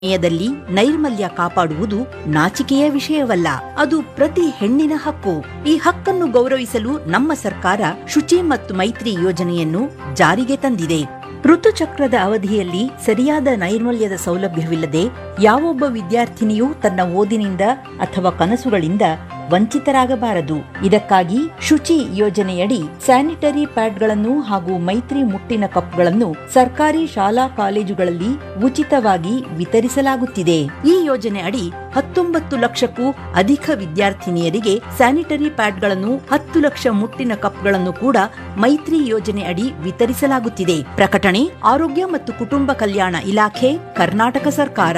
ಸಮಯದಲ್ಲಿ ನೈರ್ಮಲ್ಯ ಕಾಪಾಡುವುದು ನಾಚಿಕೆಯ ವಿಷಯವಲ್ಲ ಅದು ಪ್ರತಿ ಹೆಣ್ಣಿನ ಹಕ್ಕು ಈ ಹಕ್ಕನ್ನು ಗೌರವಿಸಲು ನಮ್ಮ ಸರ್ಕಾರ ಶುಚಿ ಮತ್ತು ಮೈತ್ರಿ ಯೋಜನೆಯನ್ನು ಜಾರಿಗೆ ತಂದಿದೆ ಋತುಚಕ್ರದ ಅವಧಿಯಲ್ಲಿ ಸರಿಯಾದ ನೈರ್ಮಲ್ಯದ ಸೌಲಭ್ಯವಿಲ್ಲದೆ ಯಾವೊಬ್ಬ ವಿದ್ಯಾರ್ಥಿನಿಯೂ ತನ್ನ ಓದಿನಿಂದ ಅಥವಾ ಕನಸುಗಳಿಂದ ವಂಚಿತರಾಗಬಾರದು ಇದಕ್ಕಾಗಿ ಶುಚಿ ಯೋಜನೆಯಡಿ ಸ್ಯಾನಿಟರಿ ಪ್ಯಾಡ್ಗಳನ್ನು ಹಾಗೂ ಮೈತ್ರಿ ಮುಟ್ಟಿನ ಕಪ್ಗಳನ್ನು ಸರ್ಕಾರಿ ಶಾಲಾ ಕಾಲೇಜುಗಳಲ್ಲಿ ಉಚಿತವಾಗಿ ವಿತರಿಸಲಾಗುತ್ತಿದೆ ಈ ಯೋಜನೆ ಅಡಿ ಹತ್ತೊಂಬತ್ತು ಲಕ್ಷಕ್ಕೂ ಅಧಿಕ ವಿದ್ಯಾರ್ಥಿನಿಯರಿಗೆ ಸ್ಯಾನಿಟರಿ ಪ್ಯಾಡ್ಗಳನ್ನು ಹತ್ತು ಲಕ್ಷ ಮುಟ್ಟಿನ ಕಪ್ಗಳನ್ನು ಕೂಡ ಮೈತ್ರಿ ಯೋಜನೆ ಅಡಿ ವಿತರಿಸಲಾಗುತ್ತಿದೆ ಪ್ರಕಟಣೆ ಆರೋಗ್ಯ ಮತ್ತು ಕುಟುಂಬ ಕಲ್ಯಾಣ ಇಲಾಖೆ ಕರ್ನಾಟಕ ಸರ್ಕಾರ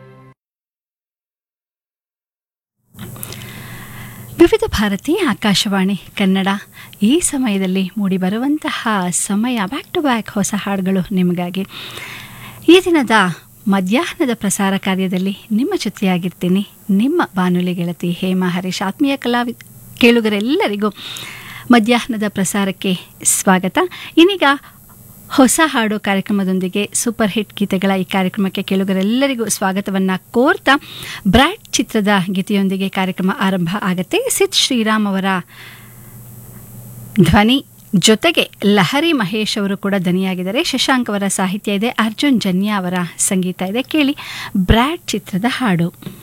ವಿವಿಧ ಭಾರತಿ ಆಕಾಶವಾಣಿ ಕನ್ನಡ ಈ ಸಮಯದಲ್ಲಿ ಮೂಡಿಬರುವಂತಹ ಸಮಯ ಬ್ಯಾಕ್ ಟು ಬ್ಯಾಕ್ ಹೊಸ ಹಾಡುಗಳು ನಿಮಗಾಗಿ ಈ ದಿನದ ಮಧ್ಯಾಹ್ನದ ಪ್ರಸಾರ ಕಾರ್ಯದಲ್ಲಿ ನಿಮ್ಮ ಜೊತೆಯಾಗಿರ್ತೀನಿ ನಿಮ್ಮ ಬಾನುಲಿ ಗೆಳತಿ ಹೇಮಾ ಹರೀಶ್ ಆತ್ಮೀಯ ಕಲಾವಿ ಕೇಳುಗರೆಲ್ಲರಿಗೂ ಮಧ್ಯಾಹ್ನದ ಪ್ರಸಾರಕ್ಕೆ ಸ್ವಾಗತ ಇನ್ನೀಗ ಹೊಸ ಹಾಡು ಕಾರ್ಯಕ್ರಮದೊಂದಿಗೆ ಸೂಪರ್ ಹಿಟ್ ಗೀತೆಗಳ ಈ ಕಾರ್ಯಕ್ರಮಕ್ಕೆ ಕೇಳುಗರೆಲ್ಲರಿಗೂ ಸ್ವಾಗತವನ್ನು ಕೋರ್ತಾ ಬ್ರ್ಯಾಡ್ ಚಿತ್ರದ ಗೀತೆಯೊಂದಿಗೆ ಕಾರ್ಯಕ್ರಮ ಆರಂಭ ಆಗುತ್ತೆ ಸಿದ್ ಶ್ರೀರಾಮ್ ಅವರ ಧ್ವನಿ ಜೊತೆಗೆ ಲಹರಿ ಮಹೇಶ್ ಅವರು ಕೂಡ ದನಿಯಾಗಿದ್ದಾರೆ ಶಶಾಂಕ್ ಅವರ ಸಾಹಿತ್ಯ ಇದೆ ಅರ್ಜುನ್ ಜನ್ಯ ಅವರ ಸಂಗೀತ ಇದೆ ಕೇಳಿ ಬ್ರ್ಯಾಡ್ ಚಿತ್ರದ ಹಾಡು